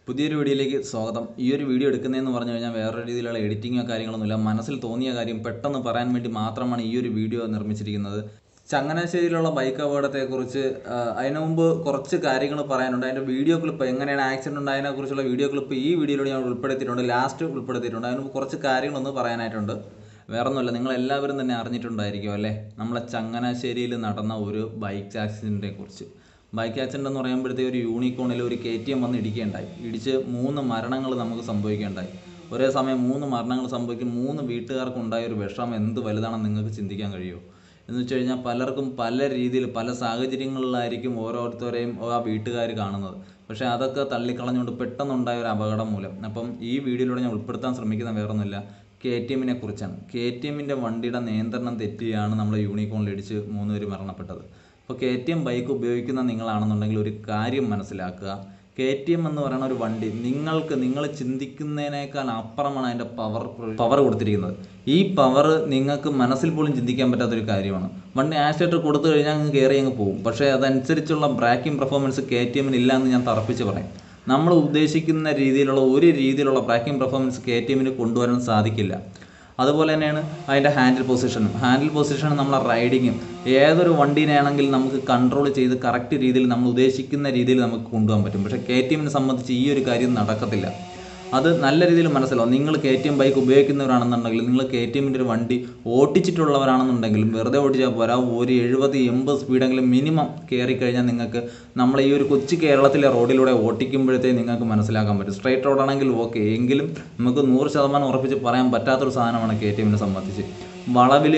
പുതിയൊരു വീഡിയോയിലേക്ക് സ്വാഗതം ഈ ഒരു വീഡിയോ എടുക്കുന്നതെന്ന് പറഞ്ഞു കഴിഞ്ഞാൽ വേറെ രീതിയിലുള്ള എഡിറ്റിങ്ങോ കാര്യങ്ങളൊന്നുമില്ല മനസ്സിൽ തോന്നിയ കാര്യം പെട്ടെന്ന് പറയാൻ വേണ്ടി മാത്രമാണ് ഈ ഒരു വീഡിയോ നിർമ്മിച്ചിരിക്കുന്നത് ചങ്ങനാശ്ശേരിയിലുള്ള ബൈക്ക് അപകടത്തെക്കുറിച്ച് ആ, അതിനു മുമ്പ് കുറച്ച് കാര്യങ്ങൾ പറയാനുണ്ട് അതിൻ്റെ വീഡിയോ ക്ലിപ്പ് എങ്ങനെയാണ് ആക്സിഡൻറ്റ് ഉണ്ടായതിനെ കുറിച്ചുള്ള വീഡിയോ ക്ലിപ്പ് ഈ വീഡിയോയിലൂടെ ഞാൻ ഉൾപ്പെടുത്തിയിട്ടുണ്ട് ലാസ്റ്റ് ഉൾപ്പെടുത്തിയിട്ടുണ്ട് അതിന് മുമ്പ് കുറച്ച് കാര്യങ്ങളൊന്ന് പറയാനായിട്ടുണ്ട് വേറൊന്നുമില്ല നിങ്ങൾ എല്ലാവരും തന്നെ അറിഞ്ഞിട്ടുണ്ടായിരിക്കും അല്ലേ നമ്മളെ ചങ്ങനാശ്ശേരിയിൽ നടന്ന ഒരു ബൈക്ക് ആക്സിഡൻറ്റിനെ കുറിച്ച് ബൈക്ക് ആക്സിഡൻ്റ് എന്ന് പറയുമ്പോഴത്തേക്ക് ഒരു യൂണിക്കോണിൽ ഒരു കെ ടി എം വന്ന് ഇടിക്കുകയുണ്ടായി ഇടിച്ച് മൂന്ന് മരണങ്ങൾ നമുക്ക് സംഭവിക്കുകയുണ്ടായി ഒരേ സമയം മൂന്ന് മരണങ്ങൾ സംഭവിക്കും മൂന്ന് വീട്ടുകാർക്ക് ഉണ്ടായ ഒരു വിഷമം എന്ത് വലുതാണെന്ന് നിങ്ങൾക്ക് ചിന്തിക്കാൻ കഴിയുമോ എന്ന് വെച്ച് കഴിഞ്ഞാൽ പലർക്കും പല രീതിയിൽ പല സാഹചര്യങ്ങളിലായിരിക്കും ഓരോരുത്തരെയും ആ വീട്ടുകാർ കാണുന്നത് പക്ഷേ അതൊക്കെ തള്ളിക്കളഞ്ഞുകൊണ്ട് പെട്ടെന്നുണ്ടായ ഒരു അപകടം മൂലം അപ്പം ഈ വീഡിയോയിലൂടെ ഞാൻ ഉൾപ്പെടുത്താൻ ശ്രമിക്കുന്ന വേറൊന്നുമില്ല കെ ടി എമ്മിനെ കുറിച്ചാണ് കെ ടി എമ്മിൻ്റെ വണ്ടിയുടെ നിയന്ത്രണം തെറ്റിയാണ് നമ്മൾ യൂണിക്കോണിൽ ഇടിച്ച് മൂന്ന് പേര് മരണപ്പെട്ടത് അപ്പോൾ കെ ടി എം ബൈക്ക് ഉപയോഗിക്കുന്ന നിങ്ങളാണെന്നുണ്ടെങ്കിൽ ഒരു കാര്യം മനസ്സിലാക്കുക കെ ടി എം എന്ന് പറയുന്ന ഒരു വണ്ടി നിങ്ങൾക്ക് നിങ്ങൾ ചിന്തിക്കുന്നതിനേക്കാൾ അപ്പുറമാണ് അതിൻ്റെ പവർ പവർ കൊടുത്തിരിക്കുന്നത് ഈ പവർ നിങ്ങൾക്ക് മനസ്സിൽ പോലും ചിന്തിക്കാൻ പറ്റാത്തൊരു കാര്യമാണ് വണ്ടി ആക്സിലേറ്റർ കൊടുത്തു കഴിഞ്ഞാൽ അങ്ങ് കയറി അങ്ങ് പോകും പക്ഷേ അതനുസരിച്ചുള്ള ബ്രാക്കിംഗ് പെർഫോമൻസ് കെ ടി എമ്മിന് ഇല്ല എന്ന് ഞാൻ തറപ്പിച്ച് പറയും നമ്മൾ ഉദ്ദേശിക്കുന്ന രീതിയിലുള്ള ഒരു രീതിയിലുള്ള ബ്രാക്കിംഗ് പെർഫോമൻസ് കെ ടി എമ്മിന് കൊണ്ടുവരാൻ സാധിക്കില്ല അതുപോലെ തന്നെയാണ് അതിൻ്റെ ഹാൻഡിൽ പൊസിഷനും ഹാൻഡിൽ പൊസിഷനും നമ്മളെ റൈഡിങ്ങും ഏതൊരു വണ്ടീനെയാണെങ്കിൽ നമുക്ക് കൺട്രോൾ ചെയ്ത് കറക്റ്റ് രീതിയിൽ നമ്മൾ ഉദ്ദേശിക്കുന്ന രീതിയിൽ നമുക്ക് കൊണ്ടുപോകാൻ പറ്റും പക്ഷേ കെ ടി എമ്മിനെ സംബന്ധിച്ച് ഈ ഒരു കാര്യം നടക്കത്തില്ല അത് നല്ല രീതിയിൽ മനസ്സിലാവും നിങ്ങൾ കെ ടി എം ബൈക്ക് ഉപയോഗിക്കുന്നവരാണെന്നുണ്ടെങ്കിൽ നിങ്ങൾ കെ ടി എമ്മിൻ്റെ ഒരു വണ്ടി ഓടിച്ചിട്ടുള്ളവരാണെന്നുണ്ടെങ്കിലും വെറുതെ ഓടിച്ചാൽ പോരാ ഒരു എഴുപത് എൺപത് സ്പീഡെങ്കിലും മിനിമം കയറി കഴിഞ്ഞാൽ നിങ്ങൾക്ക് നമ്മൾ ഈ ഒരു കൊച്ചു കേരളത്തിലെ റോഡിലൂടെ ഓട്ടിക്കുമ്പോഴത്തേ നിങ്ങൾക്ക് മനസ്സിലാക്കാൻ പറ്റും സ്ട്രൈറ്റ് റോഡാണെങ്കിൽ ഓക്കെ എങ്കിലും നമുക്ക് നൂറ് ശതമാനം ഉറപ്പിച്ച് പറയാൻ പറ്റാത്തൊരു സാധനമാണ് കെ ടി എമ്മിനെ സംബന്ധിച്ച് വളവിൽ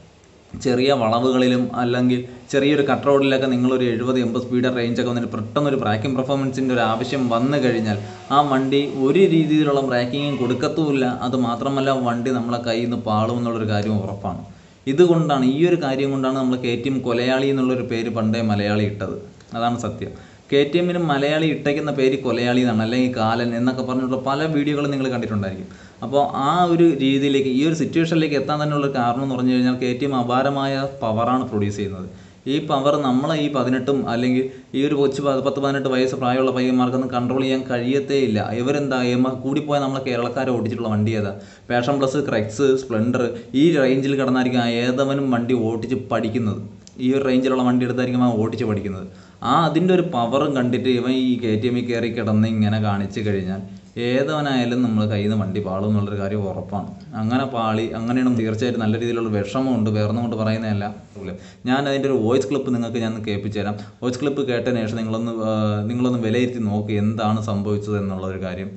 ചെറിയ വളവുകളിലും അല്ലെങ്കിൽ ചെറിയൊരു കട്ട് റോഡിലൊക്കെ നിങ്ങളൊരു എഴുപത് എൺപത് സ്പീഡ് റേഞ്ചൊക്കെ വന്നിട്ട് പെട്ടെന്ന് ഒരു ബ്രാക്കിംഗ് പെർഫോമൻസിൻ്റെ ഒരു ആവശ്യം വന്നു കഴിഞ്ഞാൽ ആ വണ്ടി ഒരു രീതിയിലുള്ള ബ്രാക്കിങ്ങും കൊടുക്കത്തുമില്ല അത് മാത്രമല്ല വണ്ടി നമ്മളെ കയ്യിൽ നിന്ന് പാളും എന്നുള്ളൊരു കാര്യം ഉറപ്പാണ് ഇതുകൊണ്ടാണ് ഈ ഒരു കാര്യം കൊണ്ടാണ് നമ്മൾ കെ ടി എം കൊലയാളി എന്നുള്ളൊരു പേര് പണ്ടേ മലയാളി ഇട്ടത് അതാണ് സത്യം കെ ടി എമ്മിന് മലയാളി ഇട്ടയ്ക്കുന്ന പേര് കൊലയാളി എന്നാണ് അല്ലെങ്കിൽ കാലൻ എന്നൊക്കെ പറഞ്ഞിട്ടുള്ള പല വീഡിയോകളും നിങ്ങൾ കണ്ടിട്ടുണ്ടായിരിക്കും അപ്പോൾ ആ ഒരു രീതിയിലേക്ക് ഈ ഒരു സിറ്റുവേഷനിലേക്ക് എത്താൻ തന്നെയുള്ള കാരണം എന്ന് പറഞ്ഞു കഴിഞ്ഞാൽ കെ ടി എം അപാരമായ പവറാണ് പ്രൊഡ്യൂസ് ചെയ്യുന്നത് ഈ പവർ നമ്മളെ ഈ പതിനെട്ടും അല്ലെങ്കിൽ ഈ ഒരു കൊച്ചു പ- പത്ത് പതിനെട്ട് വയസ്സ് പ്രായമുള്ള പയ്യന്മാർക്കൊന്നും കൺട്രോൾ ചെയ്യാൻ കഴിയത്തേ ഇല്ല ഇവരെന്താ എമ്മ കൂടിപ്പോയാൽ നമ്മളെ കേരളക്കാരെ ഓടിച്ചിട്ടുള്ള വണ്ടി ഏതാ പാഷൻ പ്ലസ് ക്രെക്സ് സ്പ്ലെൻഡർ ഈ റേഞ്ചിൽ കിടന്നായിരിക്കും ആ ഏതവനും വണ്ടി ഓടിച്ച് പഠിക്കുന്നത് ഈ ഒരു റേഞ്ചിലുള്ള വണ്ടി എടുത്തായിരിക്കും അവൻ ഓടിച്ച് പഠിക്കുന്നത് ആ അതിൻ്റെ ഒരു പവറും കണ്ടിട്ട് ഇവൻ ഈ കെ ടി എമ്മിൽ കയറി കിടന്ന് ഇങ്ങനെ കാണിച്ചു കഴിഞ്ഞാൽ ഏതവനായാലും നമ്മൾ കയ്യിൽ നിന്ന് വണ്ടി പാളും എന്നുള്ളൊരു കാര്യം ഉറപ്പാണ് അങ്ങനെ പാളി അങ്ങനെയാണ് തീർച്ചയായിട്ടും നല്ല രീതിയിലുള്ള വിഷമമുണ്ട് വേറൊന്നും കൊണ്ട് പറയുന്നതല്ല ഞാൻ അതിൻ്റെ ഒരു വോയിസ് ക്ലിപ്പ് നിങ്ങൾക്ക് ഞാൻ കേൾപ്പിച്ചു തരാം വോയിസ് ക്ലിപ്പ് കേട്ടതിന് ശേഷം നിങ്ങളൊന്ന് ആ, നിങ്ങളൊന്ന് വിലയിരുത്തി നോക്കി എന്താണ് സംഭവിച്ചത് എന്നുള്ള ഒരു കാര്യം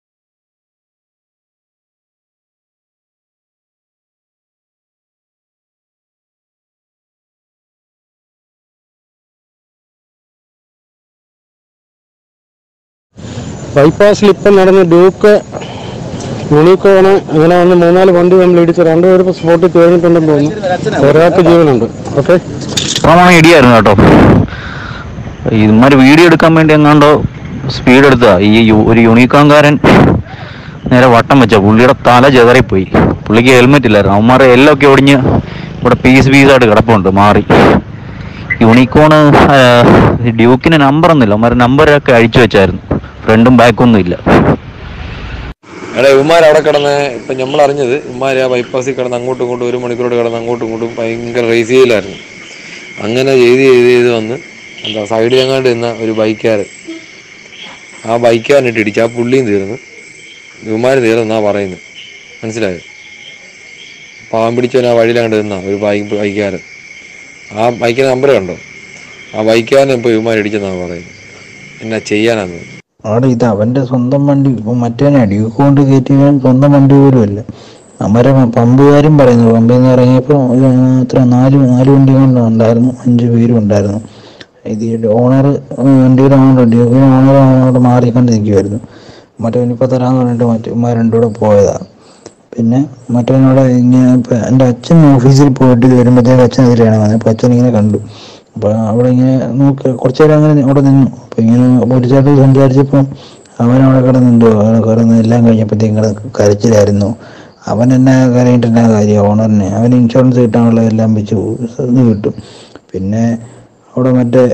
ബൈപ്പാസിൽ ഇപ്പം നടന്ന ഡ്യൂക്ക് യൂണിക്കോണ് അങ്ങനെ വന്ന് മൂന്നാല് വണ്ടി നമ്മൾ ഇടിച്ച് രണ്ടുപേരും ഇപ്പോൾ സ്പോട്ടിൽ തീർന്നിട്ടുണ്ടെന്ന് തോന്നുന്നു ഒരാൾക്ക് ജീവനുണ്ട് ഓക്കെ അപ്പമാണ് ഇടിയായിരുന്നു കേട്ടോ ഇതുമാതിരി വീഡിയോ എടുക്കാൻ വേണ്ടി എങ്ങാണ്ടോ സ്പീഡ് എടുത്താ ഈ യു- ഒരു യൂണിക്കോൺകാരൻ നേരെ വട്ടം വെച്ച പുള്ളിയുടെ തല ചെതറിപ്പോയി പുള്ളിക്ക് ഹെൽമെറ്റ് ഇല്ലായിരുന്നു അവന്മാരെ എല്ലാം ഒക്കെ ഒടിഞ്ഞ് ഇവിടെ പീസ് പീസായിട്ട് കിടപ്പുണ്ട് മാറി യൂണിക്കോണ് ആ, ഡ്യൂക്കിന് നമ്പർ ഒന്നുമില്ല അവന്മാരെ നമ്പറൊക്കെ അഴിച്ചു വെച്ചായിരുന്നു ഫ്രണ്ടും ബാക്കും ഒന്നും ഇല്ല എടാ ഇവന്മാർ അവിടെ കിടന്ന് ഇപ്പം നമ്മൾ അറിഞ്ഞത് ഇവന്മാർ ആ ബൈപ്പാസിൽ കിടന്ന് അങ്ങോട്ടും ഇങ്ങോട്ടും ഒരു മണിക്കൂറോട് കിടന്ന് അങ്ങോട്ടും ഇങ്ങോട്ടും ഭയങ്കര റേസ് ചെയ്യലായിരുന്നു അങ്ങനെ ചെയ്ത് ചെയ്ത് ചെയ്ത് വന്ന് എന്താ സൈഡിൽ എങ്ങാണ്ട് നിന്ന ഒരു ബൈക്കാരൻ ആ ബൈക്കാരനിട്ട് ഇടിച്ച് ആ പുള്ളിയും തീർന്ന് ഇവന്മാർ തീർന്നാ പറയുന്നത് മനസ്സിലായോ പാവം പിടിച്ചവൻ ആ വഴിയിലാണ്ട് നിന്ന ഒരു ബൈക്ക് ബൈക്കാരൻ ആ ബൈക്കിന് നമ്പർ കണ്ടോ ആ ബൈക്കാരനെ ഇപ്പോൾ ഇവന്മാർ ഇടിച്ചെന്നാണ് പറയുന്നത് എന്നാ ചെയ്യാനാന്ന് അവിടെ ഇത് അവന്റെ സ്വന്തം വണ്ടി ഇപ്പൊ മറ്റവനെ ഡ്യൂക്ക് കൊണ്ട് കയറ്റിയവൻ സ്വന്തം വണ്ടി പോലും അല്ല അവരെ പമ്പുകാരും പറയുന്നു പമ്പിൽ നിന്ന് ഇറങ്ങിയപ്പോൾ ഒരു എത്ര നാല് നാല് വണ്ടി കൊണ്ട് ഉണ്ടായിരുന്നു അഞ്ച് പേരും ഉണ്ടായിരുന്നു ഇത് ഓണർ വണ്ടിയുടെ ഓണർ ഡ്യൂക്കിന് ഓണർ അവിടെ മാറിക്കൊണ്ട് നിൽക്കുമായിരുന്നു മറ്റവൻ ഇപ്പോൾ തരാന്ന് പറഞ്ഞിട്ട് മറ്റന്മാർ രണ്ടും കൂടെ പോയതാണ് പിന്നെ മറ്റവനോട് ഇങ്ങനെ ഇപ്പം എൻ്റെ അച്ഛൻ ഓഫീസിൽ പോയിട്ട് വരുമ്പോഴത്തേക്ക് അച്ഛൻ എതിരെയാണ് വന്നത് അപ്പോൾ അച്ഛൻ ഇങ്ങനെ കണ്ടു അപ്പോൾ അവിടെ ഇങ്ങനെ നോക്കി കുറച്ച് നേരം അങ്ങനെ അവിടെ നിന്നു അപ്പോൾ ഇങ്ങനെ പോലീസുകാരോട് സംസാരിച്ചപ്പോൾ അവൻ അവിടെ കിടന്നുണ്ടോ അവിടെ കിടന്ന് എല്ലാം കഴിഞ്ഞപ്പോഴത്തേക്കും കിടന്ന് കരച്ചിലായിരുന്നു അവൻ എന്നാ കരയിട്ട് എന്നാ കാര്യം ഓണറിന് അവന് ഇൻഷുറൻസ് കിട്ടാനുള്ള എല്ലാം വെച്ച് ഇത് കിട്ടും പിന്നെ അവിടെ മറ്റേ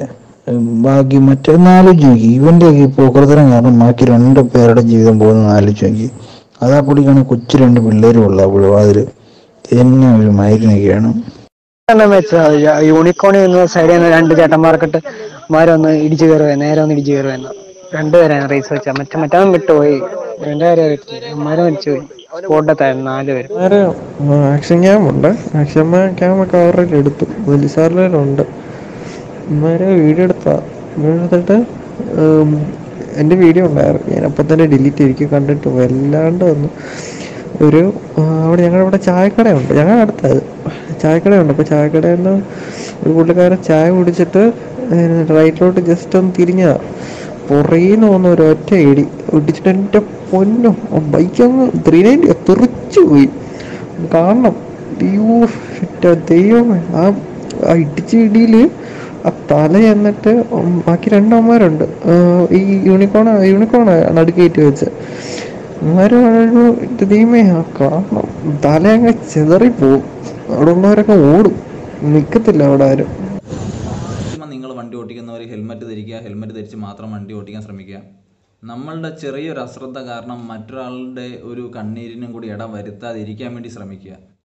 ബാക്കി മറ്റൊന്നാലോചിച്ച് നോക്കി ഇവൻ്റെയൊക്കെ പോക്കൃതരം കാരണം ബാക്കി രണ്ട് പേരുടെ ജീവിതം പോകുന്ന ആലോചിച്ച് നോക്കി അതാ കൂടിക്കാണ് കൊച്ചു രണ്ട് പിള്ളേരും ഉള്ള അപ്പോഴും അതിൽ എന്നെ ഒരു മൈലിനൊക്കെയാണ് തന്നെ വെച്ചത് യൂണിക്കോണി എന്ന സൈഡിൽ നിന്ന് രണ്ട് ചേട്ടന്മാർക്കിട്ട് മാരൊന്ന് ഇടിച്ചു കയറുക നേരെ ഒന്ന് ഇടിച്ചു കയറുക രണ്ടുപേരാണ് റേസ് വെച്ചാൽ മറ്റേ മറ്റവൻ വിട്ടുപോയി എന്റെ കാര്യം അറിയത്തില്ല അമ്മാരെ മരിച്ചുപോയി സ്പോട്ടത്തായിരുന്നു നാല് പേര് വേറെ ആക്ഷൻ ക്യാം ഉണ്ട് ആക്ഷൻ ക്യാം ഒക്കെ അവരുടെ എടുത്തു പോലീസുകാരുടെ ഇമാരെ വീഡിയോ എടുത്താ വീഡിയോ എടുത്തിട്ട് ഉം, എൻ്റെ വീഡിയോ ഉണ്ടായിരുന്നു ഞാൻ അപ്പം തന്നെ ഡിലീറ്റ് ചെയ്തിരിക്കും കണ്ടിട്ട് വല്ലാണ്ട് വന്നു ഒരു ആ, അവിടെ ഞങ്ങളുടെ ഇവിടെ ചായക്കടയുണ്ട് ഞങ്ങളുടെ അടുത്തത് ചായക്കടയുണ്ട് അപ്പോൾ ചായക്കടയിൽ നിന്ന് ഒരു പുള്ളിക്കാരൻ ചായ കുടിച്ചിട്ട് റൈറ്റിലോട്ട് ജസ്റ്റ് ഒന്ന് തിരിഞ്ഞതാ പുറയിന്ന് വന്ന ഒരു ഒറ്റ ഇടി ഇടിച്ചിട്ട് എൻ്റെ പൊന്നോ ബൈക്ക് അങ്ങ് ത്രീ നയൻറ്റി തെറിച്ചു പോയി കാണണം അയ്യോ എൻ്റെ ദൈവമേ ആ ആ ഇടിച്ച ഇടിയിൽ ആ തല എന്നിട്ട് ഉം ബാക്കി രണ്ടമ്മമാരുണ്ട് ഈ യൂണിക്കോണ യൂണിക്കോണ നടുക്കേറ്റ് വെച്ച് അമ്മമാര് പറഞ്ഞു, "ഇത് ദൈവമേ ആ കാണണം തല അങ്ങ് ചെതറിപ്പോവും അവിടെ ഉള്ളവരൊക്കെ ഓടും നിൽക്കത്തില്ല അവിടെ ആരും മാക്സിമം നിങ്ങൾ വണ്ടി ഓടിക്കുന്നവർ ഹെൽമെറ്റ് ധരിക്കുക ഹെൽമെറ്റ് ധരിച്ച് മാത്രം വണ്ടി ഓടിക്കാൻ ശ്രമിക്കുക നമ്മളുടെ ചെറിയൊരു അശ്രദ്ധ കാരണം മറ്റൊരാളുടെ ഒരു കണ്ണീരിനും കൂടി ഇട വരുത്താതിരിക്കാൻ വേണ്ടി ശ്രമിക്കുക